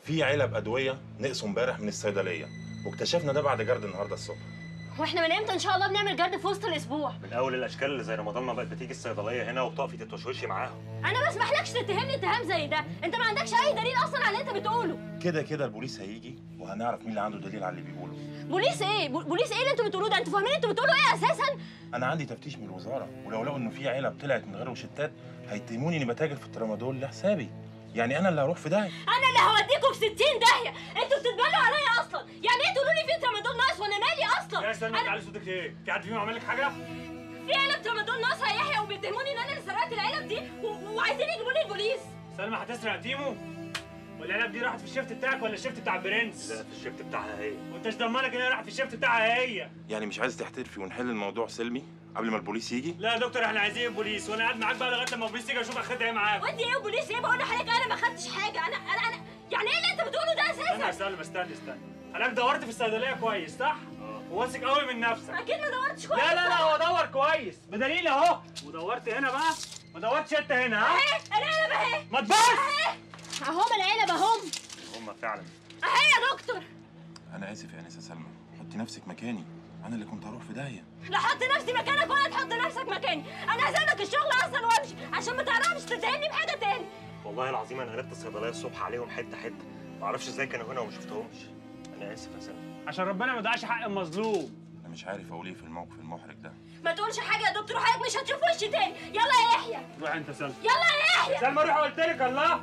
في علب ادويه نقصوا امبارح من الصيدليه واكتشفنا ده بعد جرد النهارده الصبح واحنا من امتى ان شاء الله بنعمل جرد في وسط الاسبوع من اول الاشكال اللي زي رمضان ما بقت بتيجي الصيدليه هنا وبتقفي تتوشوشي معاهم انا ما اسمحلكش تتهمني اتهام زي ده انت ما عندكش اي دليل اصلا على اللي انت بتقوله كده كده البوليس هيجي وهنعرف مين اللي عنده دليل على اللي بيقوله بوليس ايه بو- بوليس ايه اللي انتوا بتقولوه ده انتوا فاهمين انتوا بتقولوا ايه اساسا انا عندي تفتيش من الوزاره ولو لقوا انه في علب طلعت من غير روشتات هيتهموني اني بتاجر في الترامادول لحسابي يعني انا اللي هروح في داهيه انا اللي هوديكم في 60 داهيه انتوا بتتبلوا عليا اصلا يعني ايه تقولوا لي في ترامادول ناقص وانا مالي اصلا يا استنى أنا- تعالي صوتك ايه؟ في حد فيهم عمل لك حاجه؟ في علب ترامادول ناقصه يا يحيى وبيتهموني ان انا اللي سرقت العلب دي و- وعايزين يجيبوا لي البوليس سلمى هتسرق تيمو؟ والعلب دي راحت في الشيفت بتاعك ولا الشيفت بتاع برنس؟ لا في الشيفت بتاعها هي وانت ايش ضمنك ان هي راحت في الشيفت بتاعها هي؟ يعني مش عايز تحترفي ونحل الموضوع سلمي قبل ما البوليس يجي لا يا دكتور احنا عايزين البوليس وانا قاعد معاك بقى لغايه لما البوليس يجي اشوف اخدها ايه معاك وانت ايه وبوليس ايه بقول لحضرتك انا ما خدتش حاجه انا انا انا يعني ايه اللي انت بتقوله ده استنى يا اساسا سلمى استنى استنى حضرتك دورت في الصيدليه كويس صح؟ وواثق قوي من نفسك اكيد ما دورتش كويس لا لا لا هو دور كويس بدليل اهو ودورت هنا بقى ما دورتش انت هنا ها؟ اهي العلب اهي ما تبص اهم العلب اهم هم فعلا اهي يا دكتور انا اسف يا انسه سلمى حطي نفسك مكاني انا اللي كنت هروح في داهيه لا حط نفسي مكانك ولا تحط نفسك مكاني انا هسيبك الشغل اصلا وامشي عشان ما تعرفش تتهمني بحاجه تاني والله العظيم انا قلبت الصيدليه الصبح عليهم حته حته ما اعرفش ازاي كانوا هنا وما شفتهمش انا اسف يا سلمى عشان ربنا ما يضيعش حق المظلوم انا مش عارف اقول ايه في الموقف المحرج ده ما تقولش حاجه يا دكتور وحضرتك مش هتشوف وشي تاني يلا يا يحيى روح انت سلمى يلا يا يحيى سلمى روح قلت لك الله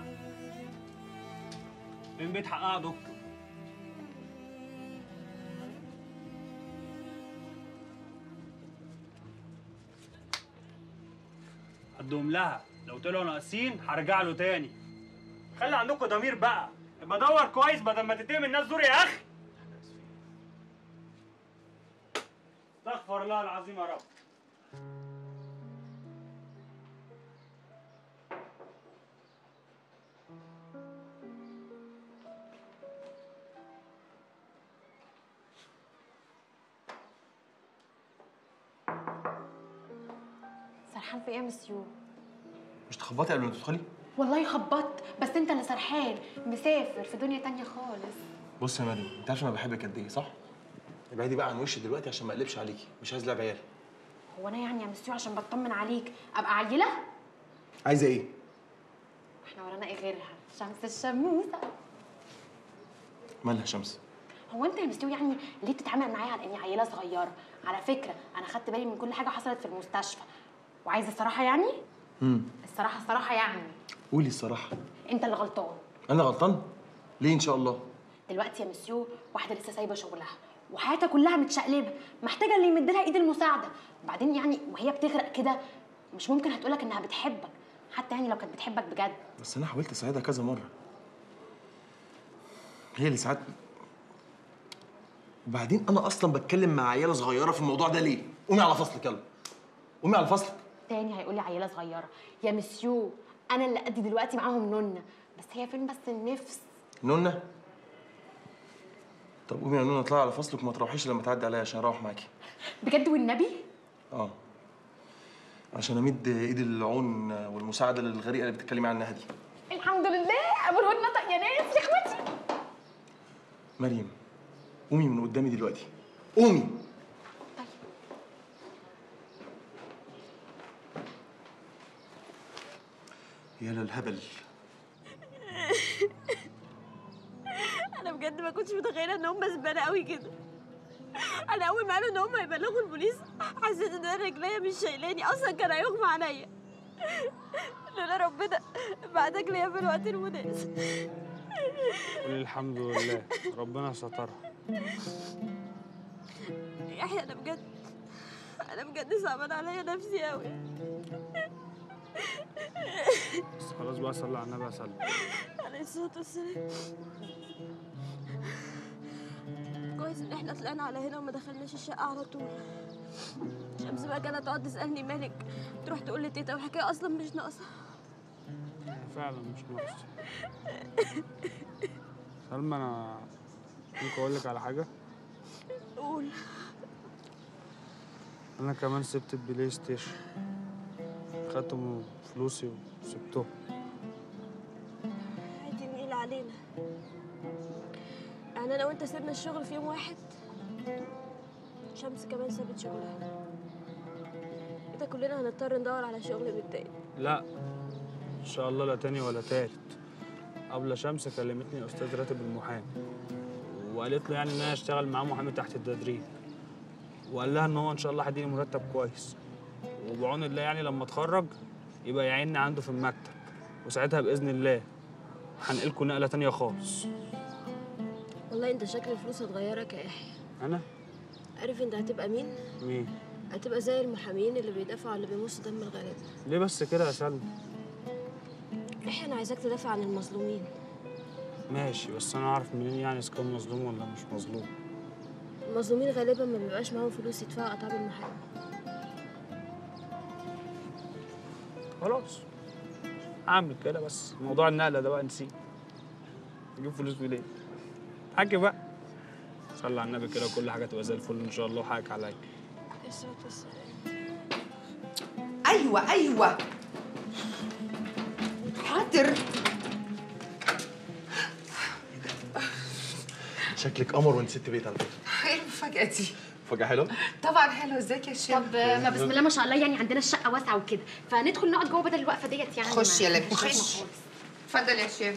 من بيت حقها يا دكتور هدهم لها لو طلعوا ناقصين هرجع له تاني خلي عندكم ضمير بقى ابقى دور كويس بدل ما تتهم الناس دول يا اخي استغفر الله العظيم يا رب سرحان في ايه يا مسيو مش تخبطي قبل ما تدخلي والله خبطت بس انت اللي سرحان مسافر في دنيا تانية خالص بص يا مريم انت عارفه انا بحبك قد ايه صح ابعدي بقى عن وشي دلوقتي عشان ما اقلبش عليكي مش عايز لعب عيال هو انا يعني يا مسيو عشان بطمن عليك ابقى عيله عايزه ايه احنا ورانا ايه غيرها شمس الشموسه مالها شمس هو انت يا مسيو يعني ليه بتتعامل معايا على اني عيله صغيره على فكره انا خدت بالي من كل حاجه حصلت في المستشفى وعايزه الصراحه يعني امم الصراحه الصراحه يعني قولي الصراحه انت اللي غلطان انا غلطان ليه ان شاء الله دلوقتي يا مسيو واحده لسه سايبه شغلها وحياتها كلها متشقلبه محتاجه اللي يمد لها ايد المساعده وبعدين يعني وهي بتغرق كده مش ممكن هتقولك انها بتحبك حتى يعني لو كانت بتحبك بجد بس انا حاولت اساعدها كذا مره هي اللي ساعات وبعدين انا اصلا بتكلم مع عياله صغيره في الموضوع ده ليه قومي على فصلك يلا قومي على فصلك تاني هيقولي عيله صغيره يا مسيو انا اللي قد دلوقتي معاهم نونه بس هي فين بس النفس نونا طب قومي يا نونا اطلعي على فصلك وما تروحيش لما تعدي عليا عشان اروح معاكي بجد والنبي اه عشان امد ايد العون والمساعده للغريقه اللي بتتكلمي عنها دي الحمد لله ابو الهود نطق يا ناس يا اخواتي مريم قومي من قدامي دلوقتي قومي يا للهبل انا بجد ما كنتش متخيله ان هم زباله قوي كده انا اول ما قالوا ان هم هيبلغوا البوليس حسيت ان انا رجليا مش شايلاني اصلا كان هيغمى عليا لولا ربنا بعتك ليا في الوقت المناسب قولي الحمد لله ربنا سترها يحيى انا بجد انا بجد صعبان عليا نفسي قوي بس خلاص بقى صلي على النبي يا سلمى عليه الصلاه والسلام كويس ان احنا طلعنا على هنا وما دخلناش الشقه على طول شمس بقى كانت تقعد تسالني مالك تروح تقول لي تيتا والحكايه اصلا مش ناقصه فعلا مش ناقص سلمى انا ممكن اقول لك على حاجه قول انا كمان سبت البلاي ستيشن خدت من فلوسي وسبته عادي النيل علينا يعني انا وانت سيبنا الشغل في يوم واحد شمس كمان سابت شغلها كده كلنا هنضطر ندور على شغل من تاني لا ان شاء الله لا تاني ولا تالت قبل شمس كلمتني استاذ راتب المحامي وقالت له يعني ان انا اشتغل معاه محامي تحت التدريب وقال لها ان هو ان شاء الله هيديني مرتب كويس وبعون الله يعني لما اتخرج يبقى يعيني عنده في المكتب وساعتها باذن الله هنقلكوا نقله تانية خالص والله انت شكل الفلوس هتغيرك يا يحيى انا عارف انت هتبقى مين مين هتبقى زي المحامين اللي بيدافعوا عن اللي بيمص دم الغلابه ليه بس كده يا سلمى يحيى انا عايزاك تدافع عن المظلومين ماشي بس انا اعرف منين يعني اذا كان مظلوم ولا مش مظلوم المظلومين غالبا ما بيبقاش معاهم فلوس يدفعوا اتعاب المحامي خلاص اعمل كده بس موضوع النقله ده بقى نسيه نجيب فلوس منين حكي بقى صلي على النبي كده وكل حاجه تبقى زي الفل ان شاء الله وحقك عليا الصلاة والسلام ايوه ايوه حاضر شكلك قمر وانت ست بيت على فكره ايه المفاجاه دي فجأة حلوه طبعا حلو ازيك يا شيخ طب ما بسم الله ما شاء الله يعني عندنا الشقه واسعه وكده فندخل نقعد جوه بدل الوقفه ديت يعني خش ما- يا لبي، مش خايفة خش. خالص. اتفضل يا شيخ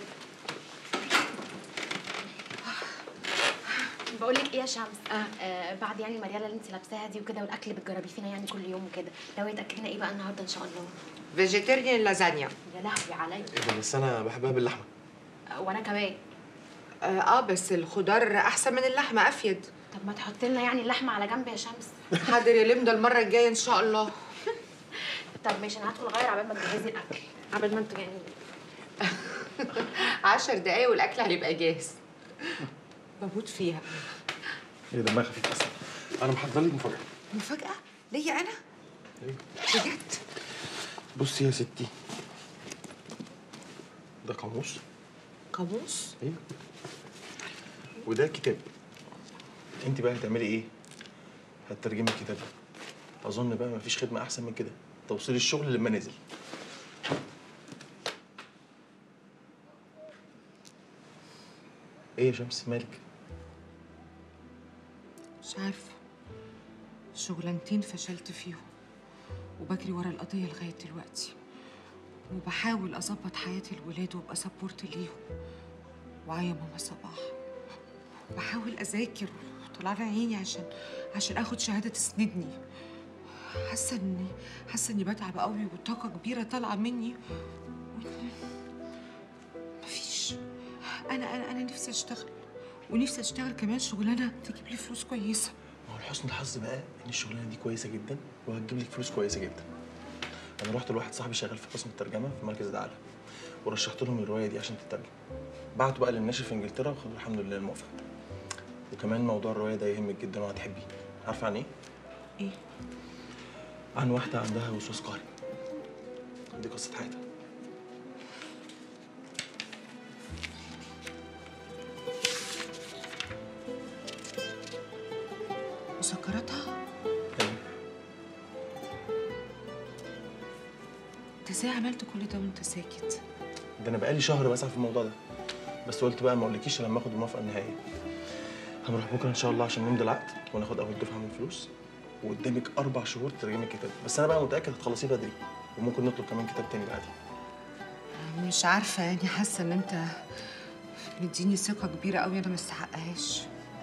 بقول لك ايه يا شمس آه. آه بعد يعني المرياله اللي انت لابساها دي وكده والاكل اللي بتجربيه فينا يعني كل يوم وكده ناويه تاكلنا ايه بقى النهارده ان شاء الله فيجيتيريان لازانيا يا لهوي عليا ايه ده بس انا بحبها باللحمه آه وانا كمان اه آه، بس الخضار احسن من اللحمه افيد طب ما تحط لنا يعني اللحمه على جنب يا شمس حاضر يا لمده المره الجايه ان شاء الله طب ماشي انا هدخل اغير عبال ما تجهزي الاكل عبال ما انتوا يعني عشر دقايق والاكل هيبقى جاهز بموت فيها ايه دمها خفيف اصلا انا محضر لك مفاجاه مفاجاه ليا انا بجد بصي يا ستي ده قاموس قاموس ايوه وده كتاب انت بقى هتعملي ايه هتترجمي الكتاب ده اظن بقى مفيش خدمه احسن من كده توصيل الشغل لما نزل ايه يا شمس مالك مش عارفه شغلانتين فشلت فيهم وبجري ورا القضيه لغايه دلوقتي وبحاول اظبط حياه الولاد وابقى سبورت ليهم وعيا ماما صباح بحاول اذاكر وطلع لي عيني عشان عشان اخد شهاده تسندني حاسه اني حاسه اني بتعب قوي وطاقه كبيره طالعه مني مفيش انا انا انا نفسي اشتغل ونفسي اشتغل كمان شغلانه تجيب لي فلوس كويسه ما هو لحسن الحظ بقى ان الشغلانه دي كويسه جدا وهتجيب لك فلوس كويسه جدا انا رحت لواحد صاحبي شغال في قسم الترجمه في مركز دعاله ورشحت لهم الروايه دي عشان تترجم بعتوا بقى للناشر في انجلترا وخدوا الحمد لله الموافقه وكمان موضوع الروايه ده يهمك جدا وهتحبيه عارفه عن ايه ايه عن واحده عندها وسواس قهري دي قصه حياتها مسكراتها أيوة. انت ازاي عملت كل ده وانت ساكت ده انا بقالي شهر بسعى في الموضوع ده بس قلت بقى ما اقولكيش إلا لما اخد الموافقه النهائيه هنروح بكره ان شاء الله عشان نمضي العقد وناخد اول دفعه من الفلوس وقدامك اربع شهور تترجمي الكتاب بس انا بقى متاكد هتخلصيه بدري وممكن نطلب كمان كتاب تاني بعدين مش عارفه يعني حاسه ان انت مديني ثقه كبيره قوي انا ما استحقهاش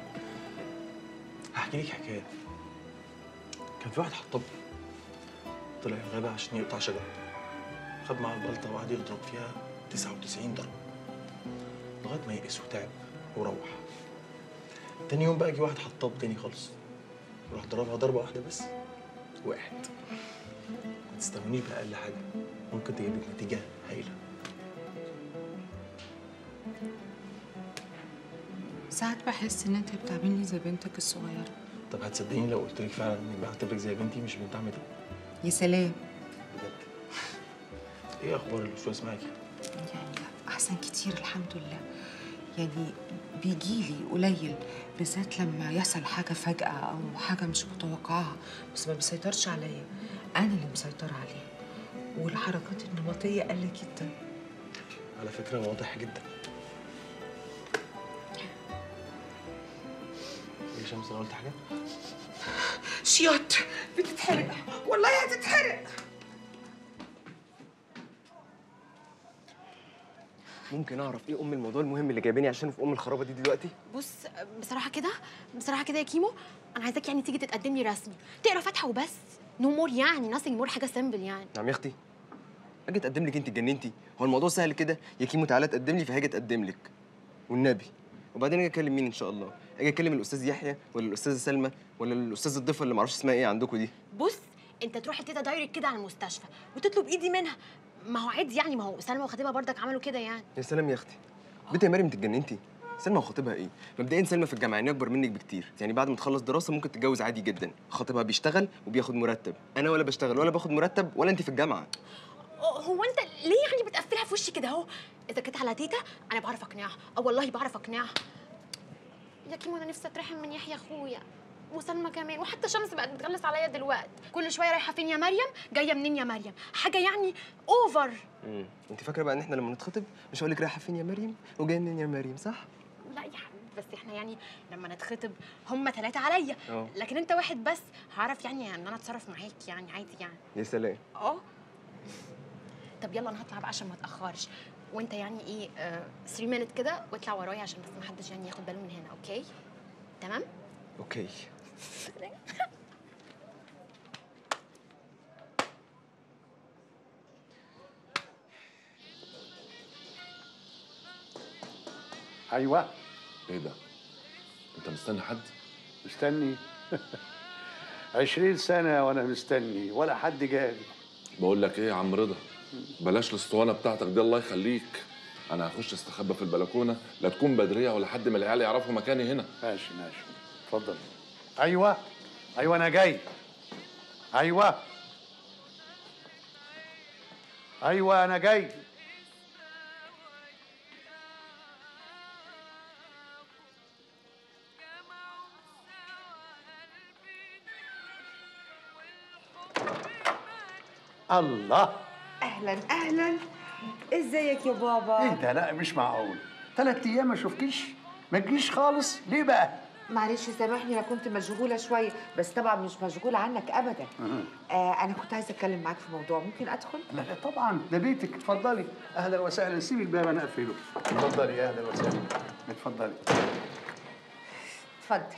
هحكي لك حكايه كان في واحد حطاب طلع الغابه عشان يقطع شجره خد معاه البلطه وقعد يضرب فيها 99 ضربه لغايه ما يئس وتعب وروح تاني يوم بقى جه واحد حطاب تاني خالص وراح ضربها ضربه واحده بس وقعت ما تستهونيش بأقل حاجه ممكن تجيب لك نتيجه هايله ساعات بحس ان انت بتعاملني زي بنتك الصغيره طب هتصدقيني لو قلت لك فعلا اني بعتبرك زي بنتي مش بنت عمتي يا سلام بجد ايه اخبار الوسواس معاكي يعني احسن كتير الحمد لله يعني بيجيلي قليل بالذات لما يحصل حاجه فجاه او حاجه مش متوقعاها بس ما بيسيطرش عليا انا اللي مسيطره عليه والحركات النمطيه قل جدا على فكره واضح جدا شمس انا قلت حاجه شياط بتتحرق والله هتتحرق ممكن اعرف ايه ام الموضوع المهم اللي جايباني عشان في ام الخرابه دي دلوقتي بص بصراحه كده بصراحه كده يا كيمو انا عايزاك يعني تيجي تتقدم لي رسمي تقرا فاتحه وبس نو مور يعني ناثينج مور حاجه سيمبل يعني نعم يا اختي اجي اتقدم لك انت اتجننتي هو الموضوع سهل كده يا كيمو تعالى تقدم لي فهاجي اتقدم لك والنبي وبعدين اجي اكلم مين ان شاء الله اجي اكلم الاستاذ يحيى ولا الاستاذه سلمى ولا الاستاذ الضيفه اللي معرفش اسمها ايه عندكم دي بص انت تروح تيتا دايركت كده على المستشفى وتطلب ايدي منها ما هو عادي يعني ما هو سلمى وخطيبها برضك عملوا كده يعني يا سلام يا اختي بنت يا مريم انت اتجننتي سلمى وخطيبها ايه مبدئيا سلمى في الجامعه يعني اكبر منك بكتير يعني بعد ما تخلص دراسه ممكن تتجوز عادي جدا خطيبها بيشتغل وبياخد مرتب انا ولا بشتغل ولا باخد مرتب ولا انت في الجامعه هو انت ليه يعني بتقفلها في وشي كده اهو اذا كانت على تيتا انا بعرف اقنعها اه والله بعرف اقنعها يا كيمو انا نفسي اترحم من يحيى اخويا وسلمى كمان وحتى شمس بقت بتغلس عليا دلوقتي كل شويه رايحه فين يا مريم جايه منين يا مريم حاجه يعني اوفر امم انت فاكره بقى ان احنا لما نتخطب مش هقول لك رايحه فين يا مريم وجايه منين يا مريم صح لا يا حبيبي بس احنا يعني لما نتخطب هم ثلاثه عليا اه. لكن انت واحد بس هعرف يعني ان انا اتصرف معاك يعني عادي يعني يا سلام اه طب يلا انا هطلع بقى عشان ما اتاخرش وانت يعني ايه 3 مينت كده واطلع ورايا عشان بس ما حدش يعني ياخد باله من هنا اوكي تمام اوكي ايوه ايه ده؟ انت مستني حد؟ مستني عشرين سنة وأنا مستني ولا حد جالي بقول لك ايه يا عم رضا بلاش الاسطوانه بتاعتك دي الله يخليك انا هخش استخبى في البلكونه لا تكون بدريه ولا حد من العيال يعرفوا مكاني هنا ماشي ماشي اتفضل أيوة أيوة أنا جاي أيوة أيوة أنا جاي الله اهلا اهلا ازيك يا بابا ايه ده لا مش معقول ثلاث ايام ما اشوفكيش ما تجيش خالص ليه بقى معلش سامحني انا كنت مشغوله شويه بس طبعا مش مشغوله عنك ابدا آه انا كنت عايزه اتكلم معاك في موضوع ممكن ادخل لا لا طبعا ده بيتك اتفضلي اهلا وسهلا سيبي الباب انا اقفله اتفضلي اهلا وسهلا اتفضلي اتفضل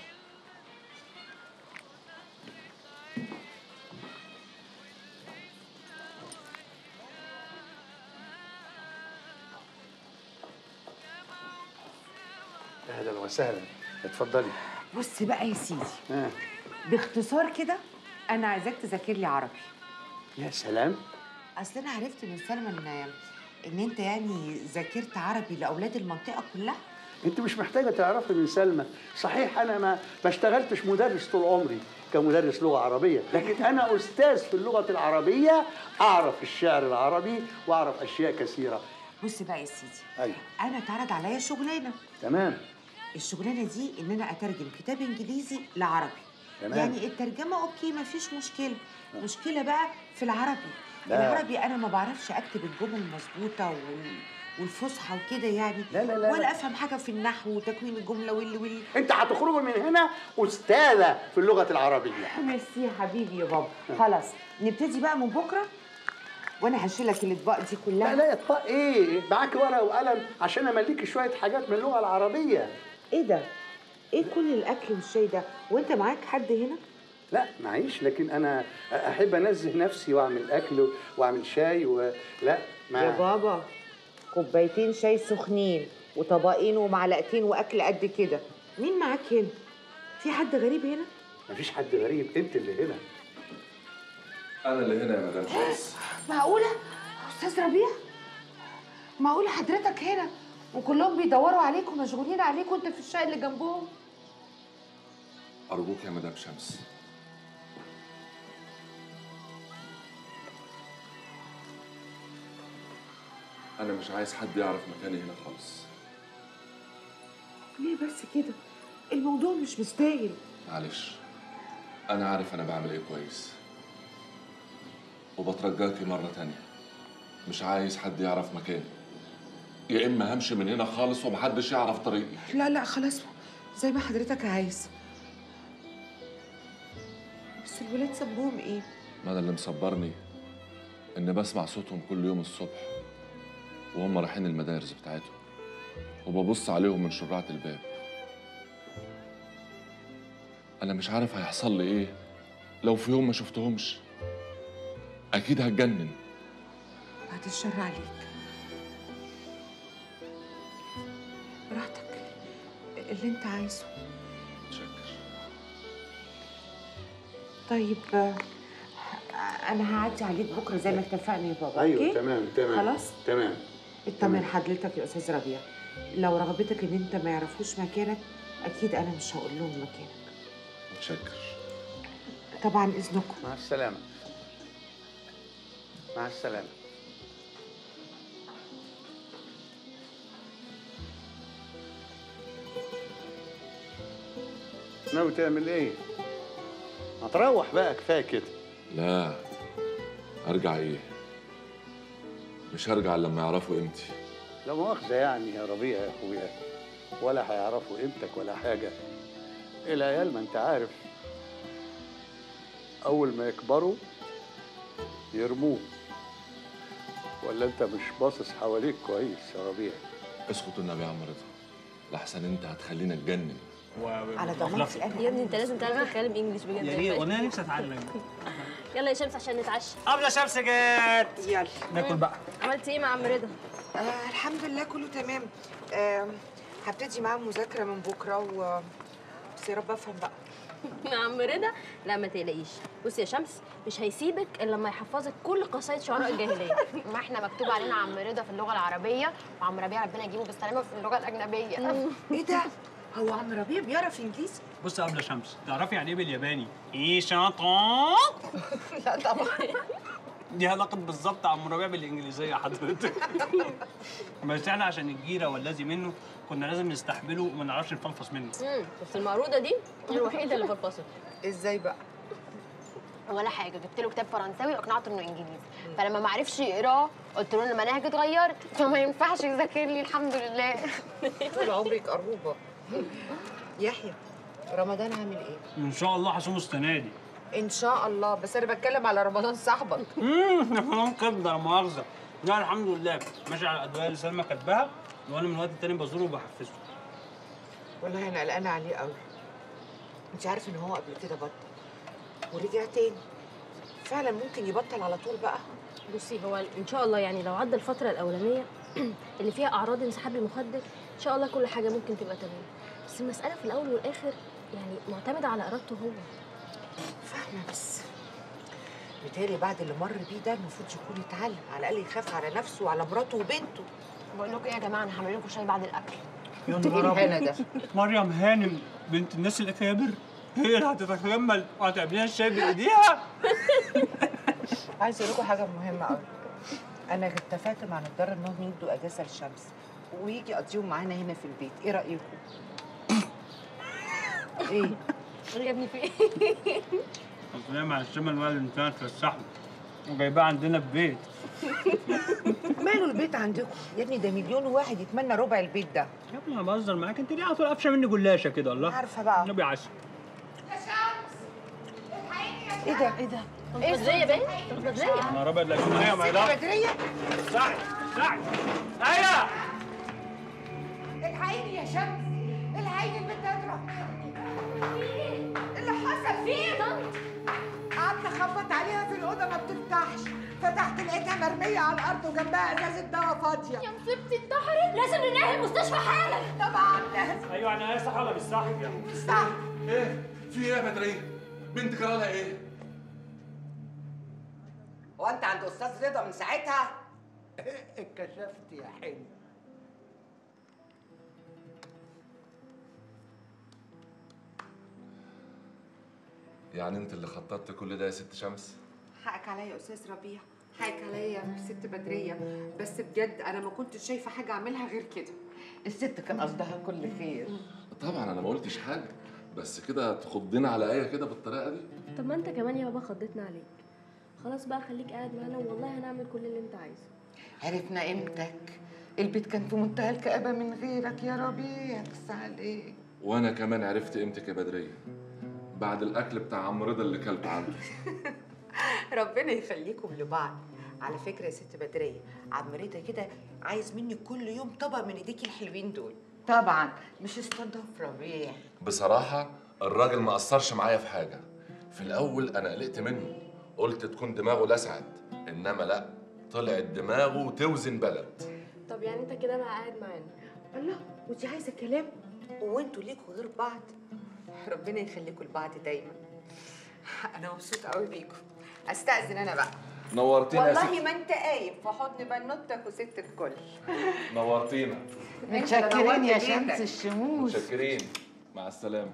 اهلا وسهلا اتفضلي بص بقى يا سيدي آه. باختصار كده انا عايزاك تذاكر لي عربي يا سلام اصل انا عرفت من سلمى ان ان انت يعني ذاكرت عربي لاولاد المنطقه كلها انت مش محتاجه تعرفي من سلمى صحيح انا ما ما اشتغلتش مدرس طول عمري كمدرس لغه عربيه لكن انا استاذ في اللغه العربيه اعرف الشعر العربي واعرف اشياء كثيره بص بقى يا سيدي ايوه انا اتعرض عليا شغلانه تمام الشغلانه دي ان انا اترجم كتاب انجليزي لعربي تمام. يعني الترجمه اوكي ما فيش مشكله مشكله بقى في العربي لا. العربي انا ما بعرفش اكتب الجمل المظبوطه وال... والفصحى وكده يعني لا لا لا ولا لا. افهم حاجه في النحو وتكوين الجمله واللي واللي انت هتخرجي من هنا استاذه في اللغه العربيه ميرسي يا حبيبي يا بابا خلاص نبتدي بقى من بكره وانا هشيلك الاطباق دي كلها لا لا اطباق ايه معاك ورقه وقلم عشان امليكي شويه حاجات من اللغه العربيه ايه ده ايه كل الاكل والشاي ده وانت معاك حد هنا لا معيش لكن انا احب انزه نفسي واعمل اكل واعمل شاي ولا ما يا بابا كوبايتين شاي سخنين وطبقين ومعلقتين واكل قد كده مين معاك هنا في حد غريب هنا مفيش حد غريب انت اللي هنا انا اللي هنا يا مدام شمس معقوله استاذ ربيع معقوله حضرتك هنا وكلهم بيدوروا عليك ومشغولين عليك وانت في الشقه اللي جنبهم ارجوك يا مدام شمس انا مش عايز حد يعرف مكاني هنا خالص ليه بس كده الموضوع مش مستاهل معلش انا عارف انا بعمل ايه كويس وبترجاكي مره تانية مش عايز حد يعرف مكاني يا اما همشي من هنا خالص ومحدش يعرف طريقي لا لا خلاص زي ما حضرتك عايز بس الولاد سبوهم ايه ما انا اللي مصبرني اني بسمع صوتهم كل يوم الصبح وهم رايحين المدارس بتاعتهم وببص عليهم من شراعة الباب انا مش عارف هيحصل لي ايه لو في يوم ما شفتهمش اكيد هتجنن بعد الشر عليك براحتك اللي انت عايزه شكر طيب آه، انا هعدي عليك بكره زي ما اتفقنا يا بابا ايوه أوكي؟ تمام تمام خلاص تمام اطمن حضرتك يا استاذ ربيع لو رغبتك ان انت ما يعرفوش مكانك اكيد انا مش هقول لهم مكانك شكر طبعا اذنكم مع السلامه مع السلامه ناوي تعمل ايه؟ هتروح بقى كفايه كده لا ارجع ايه مش هرجع إلا لما يعرفوا قيمتي لا مؤاخذة يعني يا ربيع يا اخويا ولا هيعرفوا قيمتك ولا حاجة العيال ما انت عارف أول ما يكبروا يرموه ولا انت مش باصص حواليك كويس يا ربيع اسكت النبي يا عم رضا لحسن انت هتخليني اتجنن على ضمانتي انا يا ابني انت لازم تعرف تتكلم انجلش بجد يا ما ريت ينفعش. وانا نفسي اتعلم يلا يا شمس عشان نتعشى قبل شمس جت يلا ناكل بقى عملت ايه مع عم رضا؟ آه الحمد لله كله تمام آه هبتدي معاه مذاكره من بكره و بس يا رب افهم بقى مع عم رضا لا ما تقلقيش بصي يا شمس مش هيسيبك الا لما يحفظك كل قصايد شعراء الجاهليه ما احنا مكتوب علينا عم رضا في اللغه العربيه وعم ربيع ربنا يجيبه بالسلامه في اللغه الاجنبيه ايه ده هو عم ربيع بيعرف انجليزي بص يا قبل شمس تعرفي يعني ايه بالياباني ايه شاطون لا طبعا دي علاقة بالظبط عم ربيع بالانجليزيه حضرتك بس احنا عشان الجيره والذي منه كنا لازم نستحمله وما نعرفش نفنفص منه امم بس المقروضه دي الوحيده اللي فضفصت ازاي بقى ولا حاجه جبت له كتاب فرنساوي واقنعته انه انجليزي فلما ما عرفش يقراه قلت له ان المناهج اتغيرت فما ينفعش يذاكر لي الحمد لله طول عمرك قروبه يحيى رمضان عامل ايه ان شاء الله هصوم السنه دي ان شاء الله بس انا بتكلم على رمضان صاحبك امم كبده لا مؤاخذه لا الحمد لله ماشي على الادويه اللي سلمى كاتباها وانا من وقت التاني بزوره وبحفزه والله انا قلقانه عليه قوي انت عارف ان هو قبل كده بطل ورجع تاني فعلا ممكن يبطل على طول بقى بصي هو ان شاء الله يعني لو عدى الفتره الاولانيه اللي فيها اعراض انسحاب المخدر ان شاء الله كل حاجه ممكن تبقى تمام بس المساله في الاول والاخر يعني معتمده على ارادته هو فاهمه بس بالتالي بعد اللي مر بيه ده المفروض يكون اتعلم على الاقل يخاف على نفسه وعلى مراته وبنته بقول لكم ايه يا جماعه انا هعمل لكم شاي بعد الاكل يا ايه الهنا ده مريم هانم بنت الناس الاكابر هي اللي هتتجمل وهتعمليها الشاي بايديها عايز اقول لكم حاجه مهمه قوي انا اتفقت مع نجار انهم يدوا اجازه للشمس ويجي يقضيهم معانا هنا في البيت ايه رايكم ايه يا ابني في ايه اصل هي مع الشمال بقى اللي تفسحنا وجايباه عندنا في بيت ماله البيت عندكم يا ابني ده مليون واحد يتمنى ربع البيت ده يا ابني انا بهزر معاك انت ليه على طول قافشه مني جلاشه كده الله عارفه بقى النبي عسل ايه ده ايه ده ايه بدريه باين بدريه انا رابع لكن هي ما يلا بدريه سعد سعد ايوه الحقيني يا شمس الحقيني البنت هتروح مني اللي حصل فيه قعدت اخبط عليها في الاوضه ما بتفتحش فتحت لقيتها مرميه على الارض وجنبها ازازه دواء فاضيه يا مصيبتي انتحرت لازم ننقل المستشفى حالا طبعا لازم ايوه انا صح ولا مش صح يا مش صح ايه في ايه يا بدريه بنتك جرالها ايه هو انت عند استاذ رضا من ساعتها اتكشفت يا حلو يعني انت اللي خططت كل ده يا ست شمس حقك عليا يا استاذ ربيع حقك عليا يا ست بدريه بس بجد انا ما كنتش شايفه حاجه اعملها غير كده الست كان قصدها كل خير طبعا انا ما قلتش حاجه بس كده تخضنا على ايه كده بالطريقه دي طب ما انت كمان يا بابا خضتنا عليك خلاص بقى خليك قاعد معانا والله هنعمل كل اللي انت عايزه عرفنا قيمتك البيت كان في منتهى الكآبة من غيرك يا ربيع بس عليك وانا كمان عرفت قيمتك يا بدريه بعد الاكل بتاع عم رضا اللي كلته عنده ربنا يخليكم لبعض على فكره يا ست بدريه عم رضا كده عايز مني كل يوم طبق من ايديكي الحلوين دول طبعا مش استضاف ربيع بصراحه الراجل ما قصرش معايا في حاجه في الاول انا قلقت منه قلت تكون دماغه لسعت انما لا طلعت دماغه توزن بلد طب يعني انت كده بقى قاعد معانا الله ودي عايزه كلام وانتوا ليكوا غير بعض ربنا يخليكم لبعض دايما انا مبسوطه قوي بيكم استاذن انا بقى نورتينا يا والله ست ما انت قايم في حضن بنوتك وست الكل نورتينا متشكرين يا شمس الشموس متشكرين مع السلامه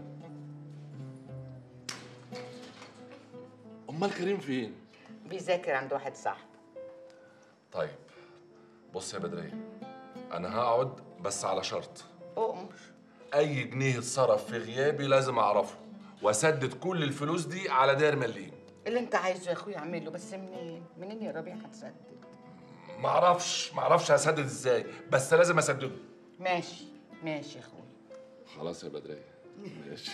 امال كريم فين بيذاكر عند واحد صاحبه طيب بص يا بدريه انا هقعد بس على شرط أؤمر اي جنيه اتصرف في غيابي لازم اعرفه واسدد كل الفلوس دي على داير مليم اللي انت عايزه يا اخويا اعمله بس منين منين يا ربيع هتسدد ما اعرفش ما اعرفش هسدد ازاي بس لازم اسدده ماشي ماشي يا اخويا خلاص يا بدريه ماشي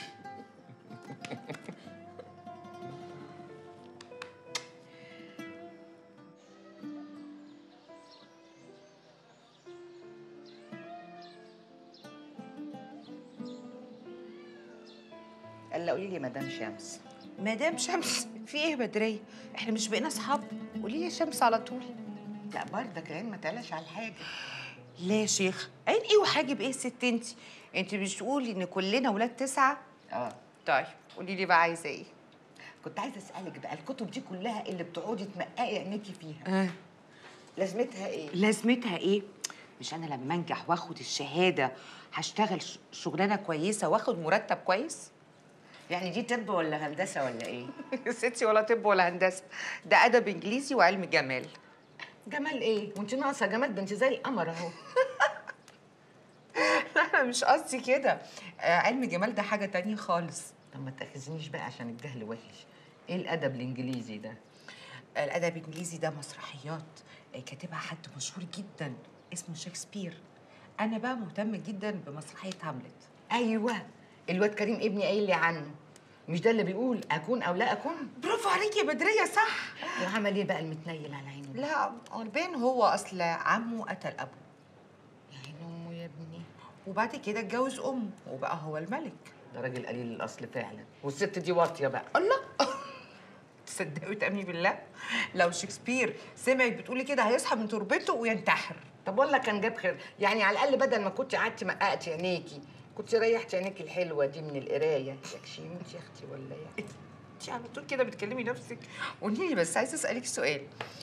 قال قولي لي يا مدام شمس مدام شمس في ايه يا بدريه احنا مش بقينا اصحاب قولي لي يا شمس على طول لا برضك عين ما تعلاش على حاجه لا يا شيخ عين ايه وحاجب ايه يا ست انت انت مش تقولي ان كلنا ولاد تسعه اه طيب قولي لي بقى عايزه ايه كنت عايزه اسالك بقى الكتب دي كلها اللي بتقعدي تمققي عينيكي فيها آه. لازمتها ايه لازمتها ايه؟ مش انا لما انجح واخد الشهاده هشتغل ش- شغلانه كويسه واخد مرتب كويس؟ يعني دي طب ولا هندسه ولا ايه يا ستي ولا طب ولا هندسه ده ادب انجليزي وعلم جمال جمال ايه وانت ناقصه جمال ده انت زي القمر اهو انا مش قصدي كده آه، علم جمال ده حاجه تانية خالص طب ما تاخذنيش بقى عشان الجهل وحش ايه الادب الانجليزي ده الادب الانجليزي ده مسرحيات آه، كاتبها حد مشهور جدا اسمه شكسبير انا بقى مهتمه جدا بمسرحيه هاملت ايوه الواد كريم ابني قايل لي عنه مش ده اللي بيقول اكون او لا اكون برافو عليكي يا بدريه صح وعمل ايه بقى المتنيل على عينه لا البين هو اصل عمه قتل ابوه يا عين امه يا ابني وبعد كده اتجوز امه وبقى هو الملك ده راجل قليل الاصل فعلا والست دي واطيه بقى الله تصدقي وتامني بالله لو شكسبير سمعك بتقولي كده هيصحى من تربته وينتحر طب والله كان جاب خير يعني على الاقل بدل ما كنت قعدتي مققتي عينيكي كنت ريحتي عينيكي الحلوه دي من القرايه يكشي انت يا اختي ولا ايه انت على طول كده بتكلمي نفسك قولي لي بس عايزه اسالك سؤال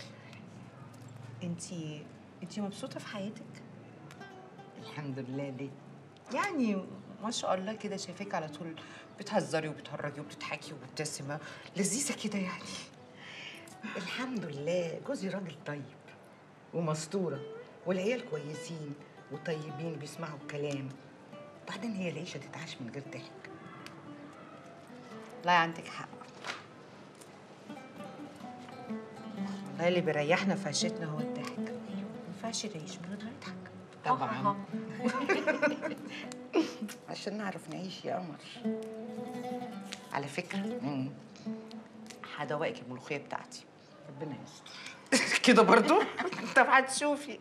انت انت مبسوطه في حياتك الحمد لله ليه يعني ما شاء الله كده شايفاك على طول بتهزري وبتهرجي وبتضحكي ومبتسمه لذيذه كده يعني الحمد لله جوزي راجل طيب ومستوره والعيال كويسين وطيبين بيسمعوا الكلام بعدين هي العيشه تتعاش من غير ضحك لا عندك حق والله اللي بيريحنا في عيشتنا هو الضحك ما ينفعش نعيش من غير ما نضحك طبعا عشان نعرف نعيش يا قمر على فكرة مم. هدوقك الملوخية بتاعتي ربنا يستر كده برضو طب هتشوفي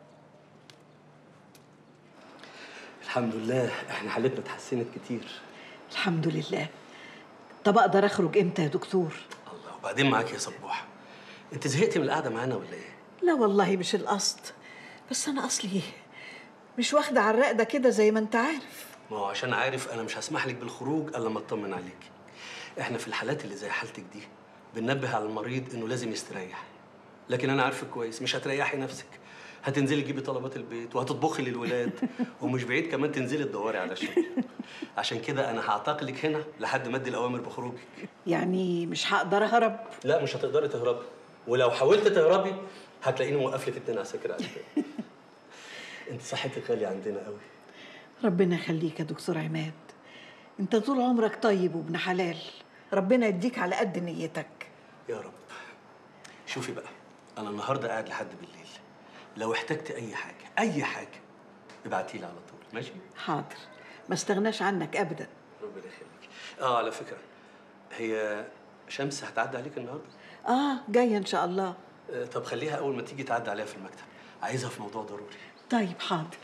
الحمد لله احنا حالتنا اتحسنت كتير الحمد لله طب اقدر اخرج امتى يا دكتور الله وبعدين معاك يا صبوحه انت زهقتي من القعده معانا ولا ايه لا والله مش القصد بس انا اصلي مش واخده على الرقده كده زي ما انت عارف ما هو عشان عارف انا مش هسمح لك بالخروج الا لما اطمن عليك احنا في الحالات اللي زي حالتك دي بننبه على المريض انه لازم يستريح لكن انا عارفك كويس مش هتريحي نفسك هتنزلي تجيبي طلبات البيت وهتطبخي للولاد ومش بعيد كمان تنزلي تدوري على شغل عشان كده انا هعتقلك هنا لحد ما ادي الاوامر بخروجك يعني مش هقدر اهرب لا مش هتقدري تهربي ولو حاولت تهربي هتلاقيني موقف لك اتنين عساكر على الباب انت صحتك غاليه عندنا قوي ربنا يخليك يا دكتور عماد انت طول عمرك طيب وابن حلال ربنا يديك على قد نيتك يا رب شوفي بقى انا النهارده قاعد لحد بالليل لو احتجت اي حاجه اي حاجه ابعتي لي على طول ماشي حاضر ما استغناش عنك ابدا ربنا يخليك اه على فكره هي شمس هتعدي عليك النهارده اه جايه ان شاء الله آه، طب خليها اول ما تيجي تعدي عليها في المكتب عايزها في موضوع ضروري طيب حاضر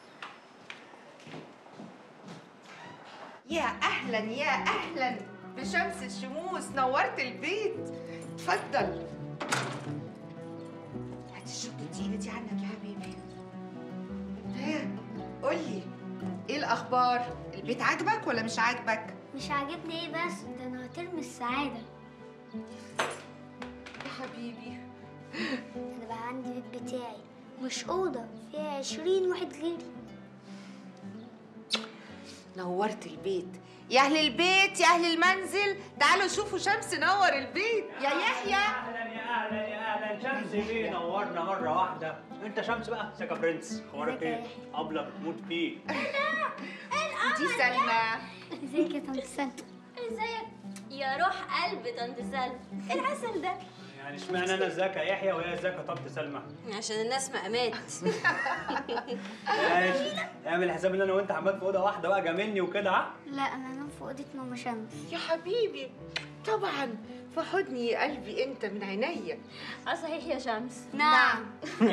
يا اهلا يا اهلا بشمس الشموس نورت البيت اتفضل هات الشنطه التقيله دي عنك يا حبيبي ها قولي ايه الاخبار البيت عاجبك ولا مش عاجبك مش عاجبني ايه بس ده انا هترمي السعادة يا حبيبي انا بقى عندي البيت بتاعي مش أوضة فيها عشرين واحد غيري نورت البيت يا اهل البيت يا اهل المنزل تعالوا شوفوا شمس نور البيت يا يحيى اهلا يا اهلا يا اهلا شمس بيه نورنا مره واحده انت شمس بقى ساكا برنس اخبارك ايه؟ ابله بتموت فيه دي سلمى ازيك يا طنط سلمى ازيك يا روح قلب طنط سلمى ايه العسل ده يعني اشمعنى انا ازيك يا يحيى وهي ازيك يا طنط سلمى؟ عشان الناس مقامات ماشي اعمل حساب ان انا وانت حماد في اوضه واحده بقى جاملني وكده ها؟ لا انا انام في اوضه ماما شمس يا حبيبي طبعا في حضني يا قلبي انت من عينيا اه صحيح يا شمس نعم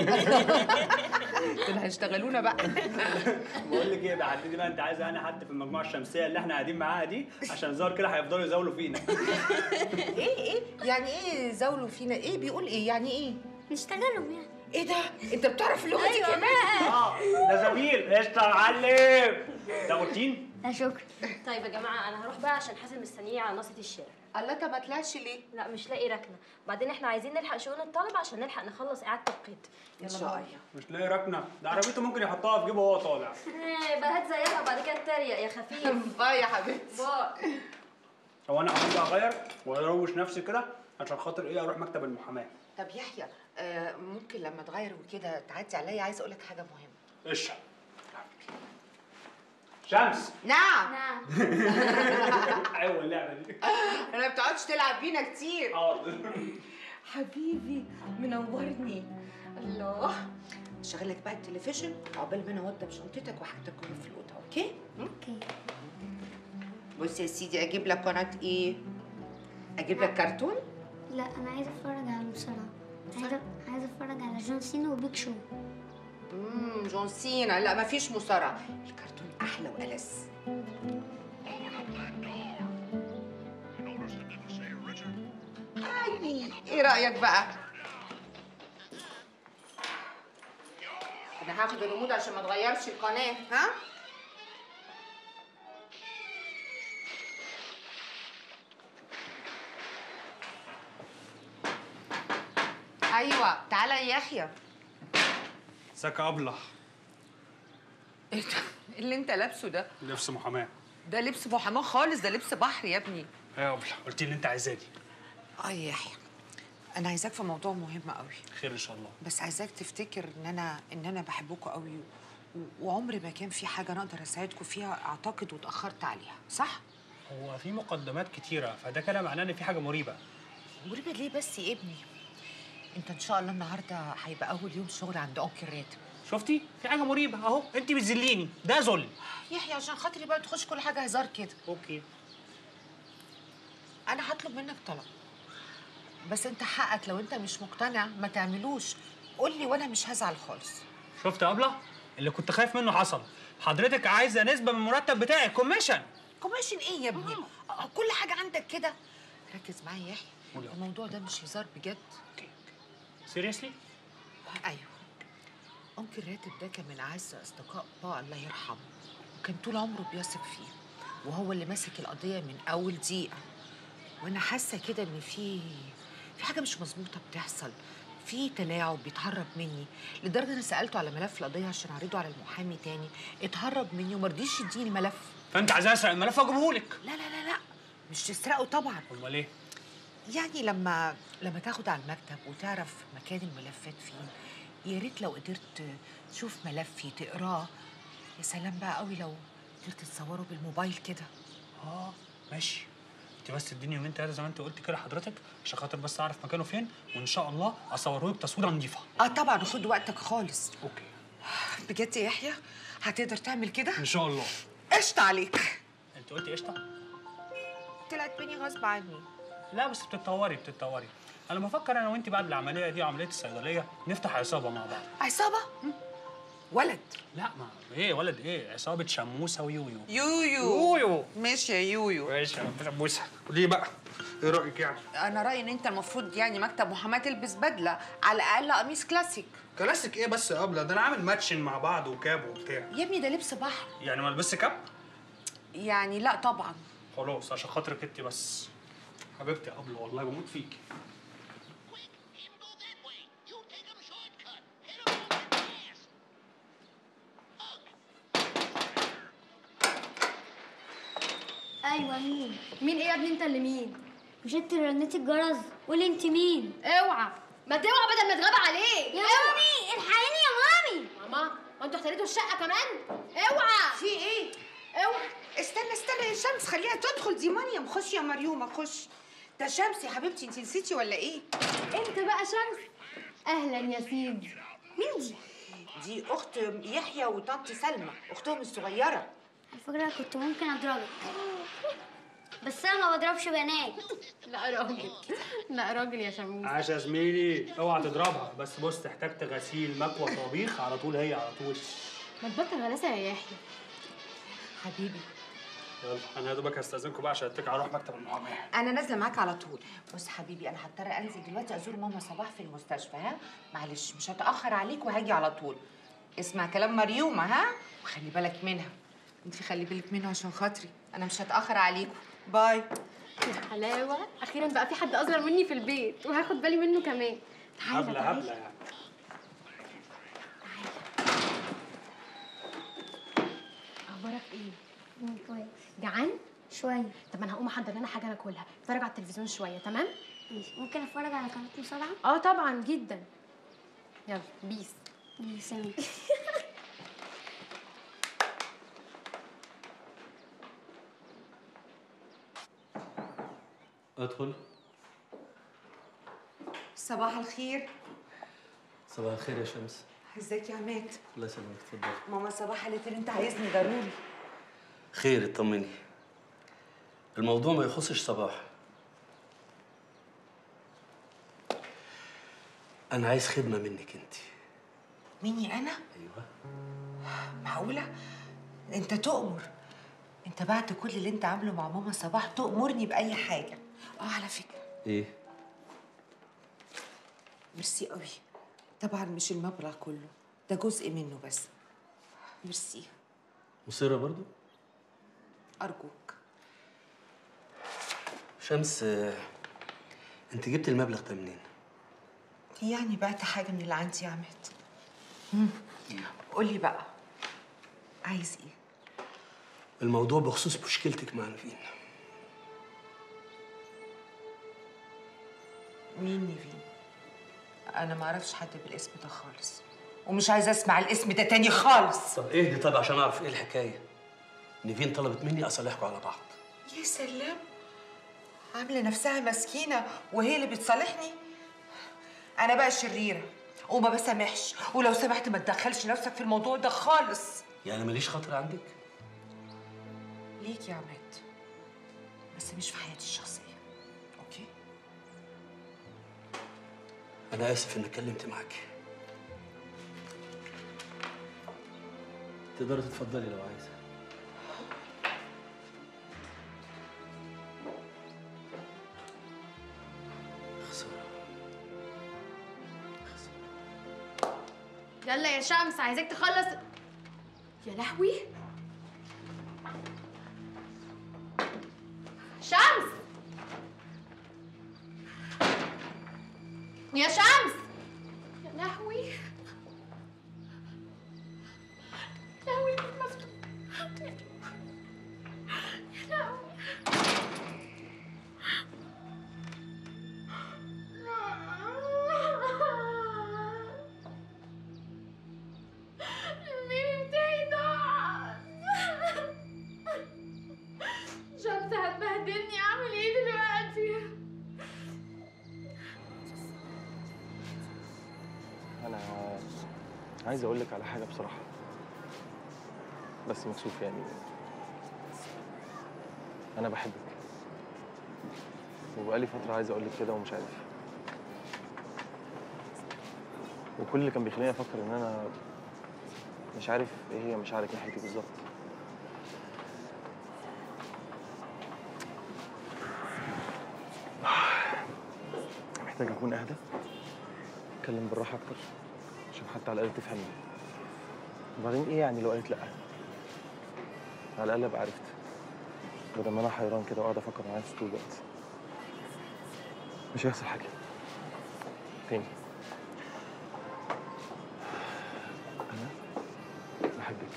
دول هيشتغلونا بقى بقول لك ايه بقى حددي بقى انت عايزه انا حد في المجموعه الشمسيه اللي احنا قاعدين معاها دي عشان الظاهر كده هيفضلوا يزاولوا فينا ايه ايه يعني ايه زاولوا فينا ايه بيقول ايه يعني ايه نشتغلهم يعني ايه ده انت بتعرف اللغه دي أيوة كمان اه ده زميل قشطه يا معلم ده روتين لا شكرا طيب يا جماعه انا هروح بقى عشان حازم مستنيه على ناصيه الشارع الله طب ما طلعش ليه لا مش لاقي ركنه بعدين احنا عايزين نلحق شؤون الطلبه عشان نلحق نخلص اعاده القيد ان شاء الله مش لاقي ركنه ده عربيته ممكن يحطها في جيبه وهو طالع ايه بقى هات زيها وبعد كده اتريق يا خفيف باي يا حبيبتي باي هو انا هقوم بقى اغير واروش نفسي كده عشان خاطر ايه اروح مكتب المحاماه طب يحيى آه ممكن لما تغير وكده تعدي عليا عايزه اقول لك حاجه مهمه اشرب شمس نعم نعم ايوه اللعبه دي انا ما بتقعدش تلعب بينا كتير حاضر حبيبي منورني الله شغل لك بقى التلفزيون عقبال ما انا اوضب شنطتك وحاجتك كلها في الاوضه اوكي اوكي بص يا سيدي اجيب لك قناه ايه اجيب لك كرتون لا انا عايزه اتفرج على المصارعه عايزه عايزه اتفرج على جون سينا وبيك شو امم جون سينا لا مفيش مصارعه الكرتون احلى والذ أي، ايه رايك بقى انا هاخد الريموت عشان ما تغيرش القناه ها ايوه تعالى يا يحيى ساكا ابله ايه ده اللي انت لابسه ده لبس محاماه ده لبس محاماه خالص ده لبس بحر يا ابني ايه يا ابله قلت لي انت عايزاني اه يا يحيى انا عايزاك في موضوع مهم قوي خير ان شاء الله بس عايزاك تفتكر ان انا ان انا بحبكوا قوي و- وعمري ما كان في حاجه انا اقدر اساعدكم فيها اعتقد واتاخرت عليها صح هو في مقدمات كتيره فده كده معناه ان في حاجه مريبه مريبه ليه بس يا ابني انت ان شاء الله النهارده هيبقى اول يوم شغل عند انكل راتب شفتي في حاجه مريبه اهو انت بتذليني ده ذل يحيى عشان خاطري بقى تخش كل حاجه هزار كده اوكي انا هطلب منك طلب بس انت حقك لو انت مش مقتنع ما تعملوش قول لي وانا مش هزعل خالص شفت يا ابله اللي كنت خايف منه حصل حضرتك عايزه نسبه من المرتب بتاعك كوميشن كوميشن ايه يا ابني آه، كل حاجه عندك كده ركز معايا يا يحيى قولي. الموضوع ده مش هزار بجد سيريسلي ايوه انكل راتب ده كان من اعز اصدقاء بابا الله يرحمه وكان طول عمره بيثق فيه وهو اللي ماسك القضيه من اول دقيقه وانا حاسه كده ان في في حاجه مش مظبوطه بتحصل في تلاعب بيتهرب مني لدرجه انا سالته على ملف القضيه عشان اعرضه على المحامي تاني اتهرب مني وما رضيش يديني الملف فانت عايزاه اسرق الملف واجيبه لك لا لا لا لا مش تسرقه طبعا امال ايه يعني لما لما تاخد على المكتب وتعرف مكان الملفات فين يا ريت لو قدرت تشوف ملفي تقراه يا سلام بقى قوي لو قدرت تصوره بالموبايل كده اه ماشي انت بس اديني يومين ثلاثه زي ما انت قلت كده حضرتك عشان خاطر بس اعرف مكانه فين وان شاء الله اصوره لك تصويره نظيفه اه طبعا خد وقتك خالص اوكي بجد يا يحيى هتقدر تعمل كده ان شاء الله قشطة عليك انت قلتي قشطه طلعت مني غصب عني لا بس بتتطوري بتتطوري انا بفكر انا وانت بعد العمليه دي عمليه الصيدليه نفتح عصابه مع بعض عصابه ولد لا ما ايه ولد ايه عصابه شموسه ويويو يويو يويو ماشي يا يويو ماشي يا شموسه ليه بقى ايه رايك يعني انا رايي ان انت المفروض يعني مكتب محاماه تلبس بدله على الاقل قميص كلاسيك كلاسيك ايه بس يا ابله ده انا عامل ماتشن مع بعض وكاب وبتاع يا ابني ده لبس بحر يعني ما البس كاب يعني لا طبعا خلاص عشان خاطرك انت بس حبيبتي يا ابله والله بموت فيكي ايوه مين مين ايه يا ابني انت اللي مين مش انت اللي رنيتي الجرس قولي انت مين اوعى ما توعى بدل ما تغاب عليك يا مامي الحقيني يا مامي ماما ما انتوا احتريتوا الشقه كمان اوعى في ايه اوعى استنى استنى يا شمس خليها تدخل دي مريم خش يا مريومه خش ده شمس يا حبيبتي انت نسيتي ولا ايه انت بقى شمس اهلا يا سيدي مين دي دي اخت يحيى وطنط سلمى اختهم الصغيره على فكره كنت ممكن اضربك بس انا ما بضربش بنات لا راجل لا راجل يا شموس عاش يا زميلي اوعى تضربها بس بص احتجت غسيل مكوى طبيخ على طول هي على طول ما تبطل غلاسه يا يحيى حبيبي يلا انا يا دوبك هستاذنكم بقى عشان اتكل اروح مكتب المحاماه انا نازله معاك على طول بص حبيبي انا هضطر انزل دلوقتي ازور ماما صباح في المستشفى ها معلش مش هتاخر عليك وهاجي على طول اسمع كلام مريومه ها وخلي بالك منها انت خلي بالك منها عشان خاطري انا مش هتاخر عليكم باي يا حلاوه اخيرا بقى في حد اصغر مني في البيت وهاخد بالي منه كمان تعالى هبله تعالى هبله يعني اخبارك ايه كويس جعان شويه طب انا هقوم احضر لنا حاجه ناكلها اتفرج على التلفزيون شويه تمام ماشي ممكن اتفرج على قناه مصارعه اه طبعا جدا يلا بيس سامي ادخل صباح الخير صباح الخير يا شمس ازيك يا عماد الله يسلمك اتفضل ماما صباح قالت لي انت عايزني ضروري خير اطمني الموضوع ما يخصش صباح انا عايز خدمه منك انت مني انا ايوه معقوله انت تؤمر انت بعد كل اللي انت عامله مع ماما صباح تؤمرني باي حاجه اه على فكره ايه ميرسي قوي طبعا مش المبلغ كله ده جزء منه بس ميرسي مصره برضو ارجوك شمس آه، انت جبت المبلغ ده منين يعني بعت حاجه من اللي عندي يا عماد مم. قولي بقى عايز ايه الموضوع بخصوص مشكلتك مع نيفين مين نيفين انا ما اعرفش حد بالاسم ده خالص ومش عايزه اسمع الاسم ده تاني خالص طب اهدي طب عشان اعرف ايه الحكايه نيفين طلبت مني اصالحكم على بعض يا سلام عامله نفسها مسكينه وهي اللي بتصالحني انا بقى شريره وما بسامحش ولو سمحت ما تدخلش نفسك في الموضوع ده خالص يعني ماليش خاطر عندك ليك يا عماد بس مش في حياتي الشخصيه اوكي انا اسف اني اتكلمت معاك تقدري تتفضلي لو عايزه خساره يلا يا شمس عايزاك تخلص يا لهوي شمس يا شمس يا لهوي يا لهوي البيت مفتوح يا لهوي الميمي بتاعي ضاع شمس هتبهدلني اعمل ايه دلوقتي انا عايز اقول لك على حاجه بصراحه بس مكسوف يعني انا بحبك وبقالي فترة عايز أقول لك كده ومش عارف وكل اللي كان بيخليني أفكر إن أنا مش عارف إيه هي مشاعرك ناحيتي بالظبط محتاج أكون أهدى أتكلم بالراحة أكتر عشان حتى على الأقل تفهمني وبعدين إيه يعني لو قالت لأ على الأقل أبقى عرفت بدل ما أنا حيران كده وقاعد أفكر مع نفسي طول الوقت مش هيحصل حاجة تاني أنا بحبك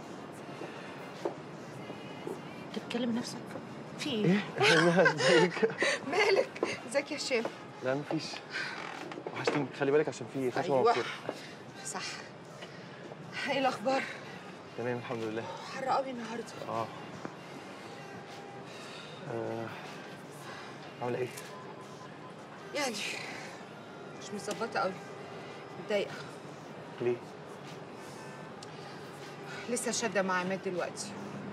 انت بتكلم نفسك في ايه؟ إيه؟ ازيك؟ مالك؟ ازيك يا هشام؟ لا مفيش وحشتيني خلي بالك عشان في خشمة أيوة. مكسورة صح ايه الاخبار؟ تمام الحمد لله حر قوي النهارده اه آه، عاملة ايه؟ يعني مش متظبطه قوي متضايقه ليه؟ لسه شاده مع عماد دلوقتي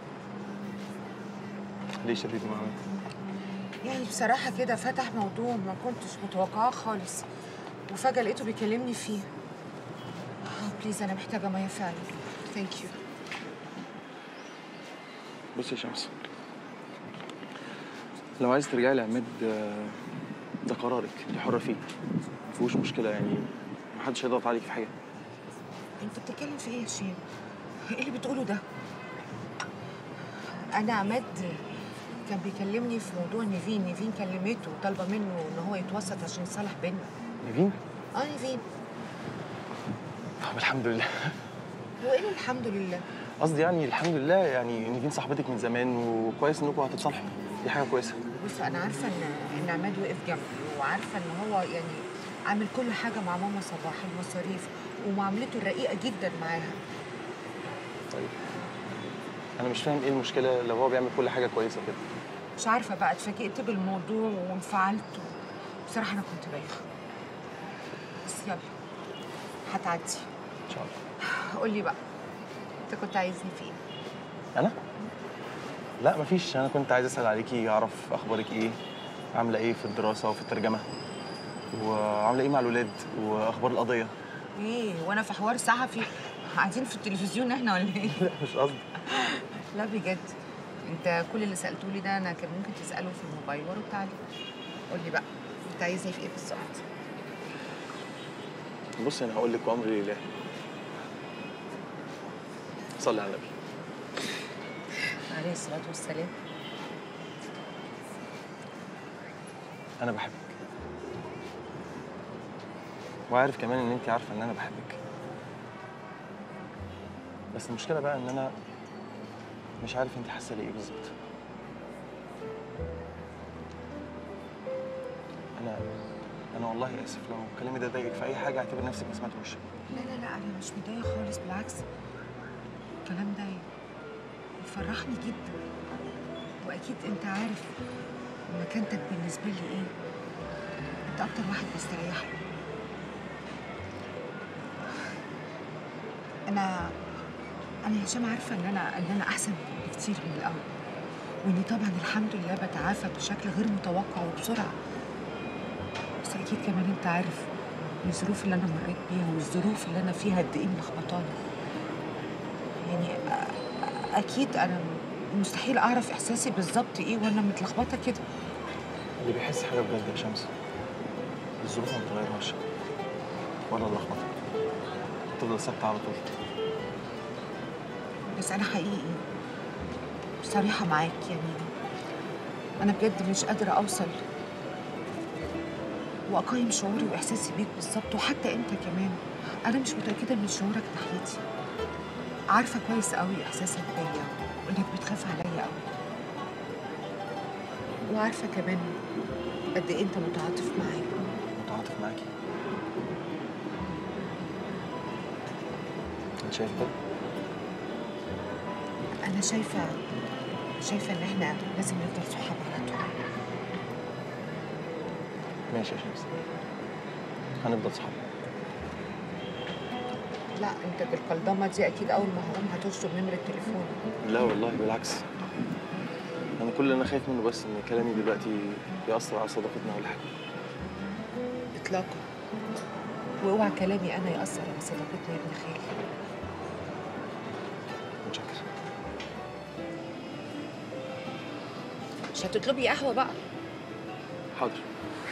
ليه شديد معاك؟ يعني بصراحه كده فتح موضوع ما كنتش متوقعاه خالص وفجاه لقيته بيكلمني فيه اه بليز انا محتاجه ميه فعلا ثانك يو بصي يا شمس لو عايز ترجعي لعماد آه، ده قرارك انت حرة فيه مفيهوش مشكلة يعني محدش هيضغط عليك في حاجة انت بتتكلم في ايه يا هشام؟ ايه اللي بتقوله ده؟ انا عماد كان بيكلمني في موضوع نيفين نيفين كلمته وطالبه منه ان هو يتوسط عشان يصالح بينا نيفين اه نيفين طب الحمد لله هو ايه اللي الحمد لله قصدي يعني الحمد لله يعني نيفين صاحبتك من زمان وكويس انكم هتتصالحوا دي حاجة كويسة بص انا عارفه ان ان عماد وقف جنبي وعارفه ان هو يعني عامل كل حاجه مع ماما صباح المصاريف ومعاملته الرقيقه جدا معاها طيب انا مش فاهم ايه المشكلة لو هو بيعمل كل حاجة كويسة كده مش عارفه بقى اتفاجئت بالموضوع وانفعلت بصراحه انا كنت بايخه بس يلا هتعدي ان شاء الله قول لي بقى انت كنت عايزني في ايه انا لا مفيش انا كنت عايز اسال عليكي اعرف اخبارك ايه عامله ايه في الدراسه وفي الترجمه وعامله ايه مع الولاد واخبار القضيه ايه وانا في حوار صحفي قاعدين في التلفزيون احنا ولا ايه لا مش قصدي لا بجد انت كل اللي سالته لي ده انا كان ممكن تساله في الموبايل ورد عليه قول لي بقى انت عايزني في ايه بالظبط بصي انا هقول لك وامري لله صلي على النبي عليه الصلاه والسلام انا بحبك وعارف كمان ان انت عارفه ان انا بحبك بس المشكله بقى ان انا مش عارف انت حاسه لي ايه بالظبط انا انا والله اسف لو كلامي ده ضايقك في اي حاجه اعتبر نفسك ما سمعتوش لا لا لا انا مش متضايقه خالص بالعكس الكلام ده يفرحني جدا واكيد انت عارف مكانتك بالنسبه لي ايه انت اكتر واحد بيستريح لي انا انا يا هشام عارفه ان انا ان انا احسن بكتير من الاول واني طبعا الحمد لله بتعافى بشكل غير متوقع وبسرعه بس اكيد كمان انت عارف الظروف اللي انا مريت بيها والظروف اللي انا فيها قد ايه ملخبطاني يعني أ- اكيد انا مستحيل اعرف احساسي بالظبط ايه وانا متلخبطه كده اللي بيحس حاجه بجد يا شمس الظروف ما بتغيرهاش ولا اللخبطه تفضل ثابته على طول بس انا حقيقي صريحه معاك يعني انا بجد مش قادره اوصل واقيم شعوري واحساسي بيك بالظبط وحتى انت كمان انا مش متاكده من شعورك ناحيتي عارفه كويس قوي احساسك بيا وانك بتخاف عليا قوي وعارفه كمان قد ايه انت متعاطف معايا متعاطف معاكي انت شايف كده انا شايفه شايفه ان احنا لازم نفضل صحاب على طول ماشي يا شمس هنفضل صحاب لا انت بالقلدمه دي اكيد اول ما هقوم هتشطب نمره تليفوني لا والله بالعكس انا كل اللي انا خايف منه بس ان كلامي دلوقتي ياثر على صداقتنا ولا حاجه اطلاقا واوعى كلامي انا ياثر على صداقتنا يا ابن خالي متشكر مش هتطلبي قهوه بقى حاضر